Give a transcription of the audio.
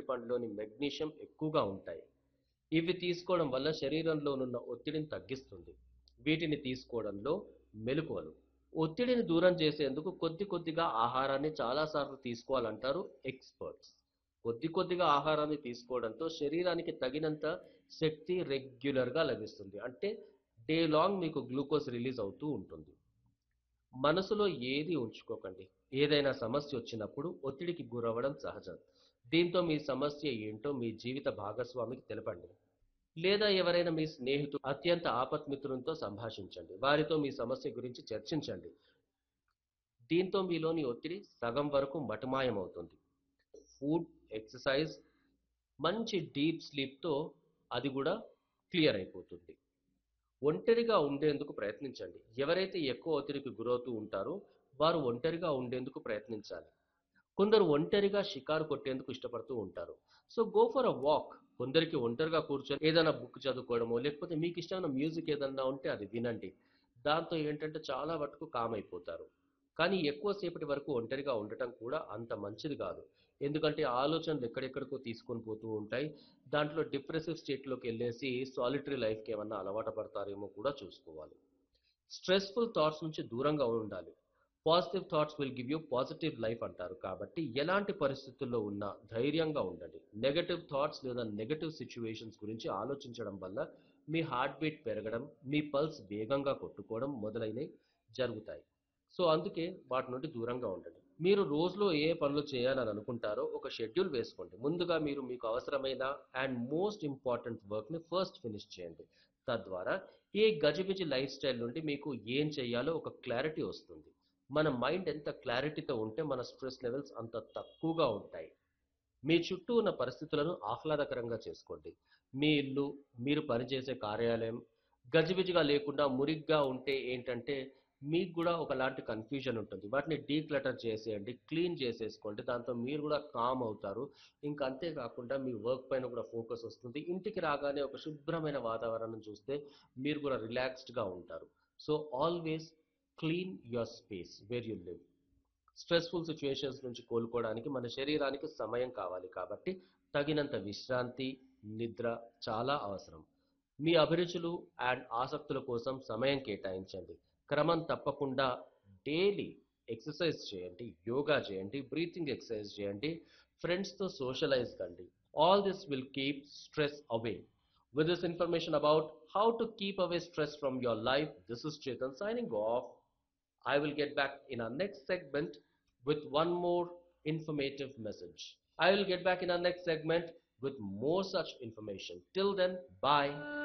పండులోని magnesium ఎక్కువగా ఉంటాయి ఇవి తీసుకోవడం వల్ల శరీరంలోనున్న ఒత్తిడిని తగ్గిస్తుంది వీటిని తీసుకోవడంలో మెలకువలు ఒత్తిడిని దూరం చేసేందుకు కొద్ది కొద్దిగా ఆహారాన్ని చాలాసార్లు తీసుకోవాలంటారు ఎక్స్పర్ట్స్ కొద్ది కొద్దిగా ఆహారాన్ని తీసుకోవడంతో శరీరానికి తగినంత శక్తి రెగ్యులర్గా లభిస్తుంది అంటే డే లాంగ్ మీకు గ్లూకోజ్ రిలీజ్ అవుతూ ఉంటుంది మనసులో ఏది ఉంచుకోకండి ఏదైనా సమస్య వచ్చినప్పుడు ఒత్తిడికి గురవ్వడం సహజం దీంతో మీ సమస్య ఏంటో మీ జీవిత భాగస్వామికి తెలపండి లేదా ఎవరైనా మీ స్నేహితుడు అత్యంత ఆపత్మిత్రులతో సంభాషించండి వారితో మీ సమస్య గురించి చర్చించండి దీంతో మీలోని ఒత్తిడి సగం వరకు మటుమాయమవుతుంది ఫుడ్ ఎక్సర్సైజ్ మంచి డీప్ స్లీప్తో అది కూడా క్లియర్ అయిపోతుంది ఒంటరిగా ఉండేందుకు ప్రయత్నించండి ఎవరైతే ఎక్కువ ఒత్తిడికి గురవుతూ ఉంటారో వారు ఒంటరిగా ఉండేందుకు ప్రయత్నించాలి కొందరు ఒంటరిగా షికారు కొట్టేందుకు ఇష్టపడుతూ ఉంటారు so go for a walk కొందరికి ఒంటరిగా కూర్చొని ఏదైనా బుక్ చదువుకోవడమో లేకపోతే మీకు ఇష్టమైన మ్యూజిక్ ఏదన్నా ఉంటే అది వినండి దాంతో ఏంటంటే చాలా వరకు కామ్ అయిపోతారు కానీ ఎక్కువసేపటి వరకు ఒంటరిగా ఉండటం కూడా అంత మంచిది కాదు ఎందుకంటే ఆలోచనలు ఎక్కడెక్కడికో తీసుకొని పోతూ ఉంటాయి దాంట్లో డిప్రెసివ్ స్టేట్లోకి వెళ్ళేసి సాలిటరీ లైఫ్కి ఏమన్నా అలవాటు పడతారేమో కూడా చూసుకోవాలి స్ట్రెస్ఫుల్ థాట్స్ నుంచి దూరంగా ఉండాలి positive thoughts will give you positive life అంటారు కాబట్టి ఎలాంటి పరిస్థితుల్లో ఉన్నా ధైర్యంగా ఉండండి నెగటివ్ థాట్స్ లేదా నెగటివ్ సిచ్యువేషన్స్ గురించి ఆలోచించడం వల్ల మీ హార్ట్ బీట్ పెరగడం మీ పల్స్ వేగంగా కొట్టుకోవడం మొదలైనవి జరుగుతాయి సో అందుకే వాటి నుండి దూరంగా ఉండండి మీరు రోజులో ఏ పనులు చేయాలని అనుకుంటారో ఒక షెడ్యూల్ వేసుకోండి ముందుగా మీరు మీకు అవసరమైన అండ్ మోస్ట్ ఇంపార్టెంట్ వర్క్ని ఫస్ట్ ఫినిష్ చేయండి తద్వారా ఏ గజిబిజి లైఫ్ స్టైల్ నుండి మీకు ఏం చేయాలో ఒక క్లారిటీ వస్తుంది మన మైండ్ ఎంత క్లారిటీతో ఉంటే మన స్ట్రెస్ లెవెల్స్ అంత తక్కువగా ఉంటాయి మీ చుట్టూ ఉన్న పరిస్థితులను ఆహ్లాదకరంగా చేసుకోండి మీ ఇల్లు మీరు పనిచేసే కార్యాలయం గజిబిజిగా లేకుండా మురిగ్గా ఉంటే ఏంటంటే మీకు కూడా ఒకలాంటి కన్ఫ్యూజన్ ఉంటుంది వాటిని డీక్లటర్ చేసేయండి క్లీన్ చేసేసుకోండి దాంతో మీరు కూడా కామ్ అవుతారు ఇంకా అంతేకాకుండా మీ వర్క్ పైన కూడా ఫోకస్ వస్తుంది ఇంటికి రాగానే ఒక శుభ్రమైన వాతావరణం చూస్తే మీరు కూడా రిలాక్స్డ్గా ఉంటారు so always clean your space where you live stressful situations నుంచి కోలుకోవడానికి మన శరీరానికి సమయం కావాలి కాబట్టి తగినంత విశ్రాంతి నిద్ర చాలా అవసరం మీ అభిరుచులు అండ్ ఆసక్తుల కోసం సమయం కేటాయించండి క్రమం తప్పకుండా డైలీ ఎక్సర్సైజ్ చేయండి యోగా చేయండి బ్రీతింగ్ ఎక్సర్సైజ్ చేయండి ఫ్రెండ్స్తో సోషలైజ్ కండి all this will keep stress away With this information about how to keep away stress from your life, this is Chetan signing off. I will get back in our next segment with one more informative message. I will get back in our next segment with more such information. Till then, bye.